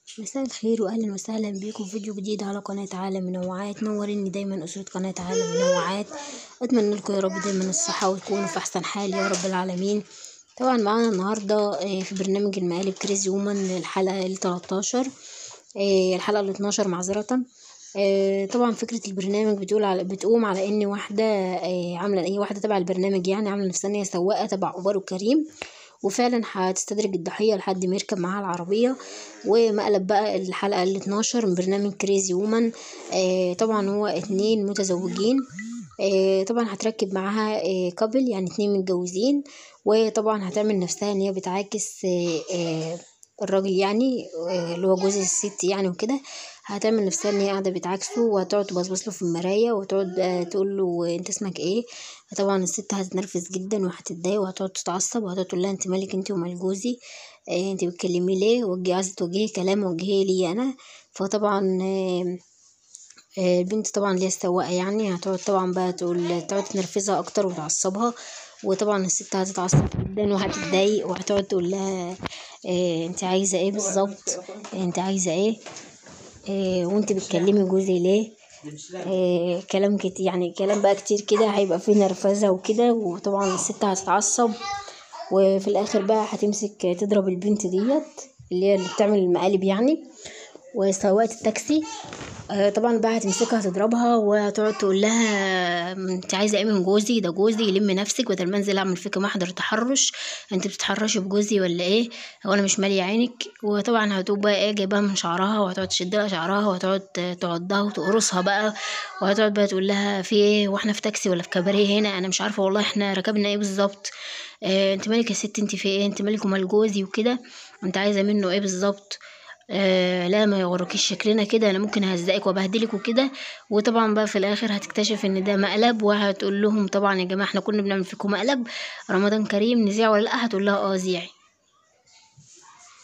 مساء الخير واهلا وسهلا بيكم في فيديو جديد على قناة عالم منوعات نوريني دايما اسرة قناة عالم منوعات اتمنى لكم يا رب دايما الصحة وتكونوا في احسن حال يا رب العالمين طبعا معانا النهاردة في برنامج المقالب كريزي وومن الحلقة التلاتاشر الحلقة الاتناشر معذرة طبعا فكرة البرنامج بتقول على بتقوم على ان واحدة عاملة ايه واحدة تبع البرنامج يعني عاملة نفسها ان هي سواقة تبع اوبر وكريم وفعلا هتستدرج الضحية لحد ما يركب معاها العربية ومقلب بقى الحلقة الاتناشر من برنامج كريزي وومن آه طبعا هو اتنين متزوجين آه طبعا هتركب معاها آه كابل يعني اتنين متجوزين وطبعا هتعمل نفسها ان هي بتعاكس الراجل يعني اللي هو جوز الست يعني وكده هتعمل نفسها ان هي قاعده بتعاكسه وهتقعد تبصبص له في المرايه وتقعد تقول له انت اسمك ايه طبعا الست هتتنرفز جدا وهتتضايق وهتقعد تتعصب وهتقعد تقول لها انت مالك انت ومال جوزي اه انت بتكلميه ليه وجهي عايزه توجهي كلام وجهيه لي انا فطبعا اه البنت طبعا ليها السواقه يعني هتقعد طبعا بقى تقول تقعد تنرفزها اكتر وتعصبها وطبعا الست هتتعصب جدا وهتتضايق وهتقعد تقول لها اه انت عايزه ايه بالظبط انت عايزه ايه إيه وانت بتكلمي جوزي ليه إيه كلام كتير يعني كلام بقى كتير كده هيبقى فيه نرفزه وكده وطبعا الست هتتعصب وفي الاخر بقى هتمسك تضرب البنت ديت اللي هي اللي بتعمل المقالب يعني وسواقة التاكسي آه طبعا بقى هتمسكها تضربها وهتقعد تقول لها انت عايزه ايه من جوزي ده جوزي يلم نفسك بدل ما انزل اعمل فيك محضر تحرش انت بتتحرشي بجوزي ولا ايه هو انا مش ماليه عينك وطبعا هتقوم بقى ايه جايباها من شعرها وهتقعد تشد لها شعرها وهتقعد تعضها وتقرصها بقى وهتقعد بقى تقول لها في ايه واحنا في تاكسي ولا في كباريه هنا انا مش عارفه والله احنا ركبنا ايه بالظبط اه انت مالك يا ست انت في ايه انت مالك ومال جوزي وكده انت عايزه منه ايه بالظبط آه لا ما يغركيش شكلنا كده انا ممكن اهزقك وابهدلك وكده وطبعا بقى في الاخر هتكتشف ان ده مقلب وهتقول لهم طبعا يا جماعه احنا كنا بنعمل فيكم مقلب رمضان كريم نذيع ولا لا هتقول لها اه ذيعي